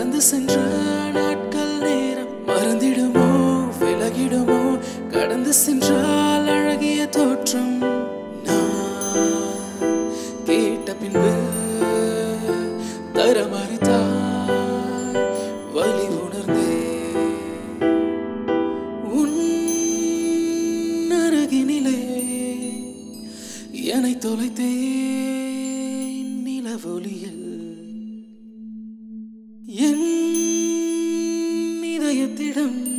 கடந்து சென்ற நாட்கள் நேரம் மறந்திடுமோ விலகிடுமோ கடந்து சென்றால் அழகிய தோற்றம் நான் கேட்ட பின்பு தர மறுத்தாய் வலி உணர்ந்தே உன் அருகினிலே என்னை தொலைத்தேன் நிலவொளியில் என் இதயத்திடம்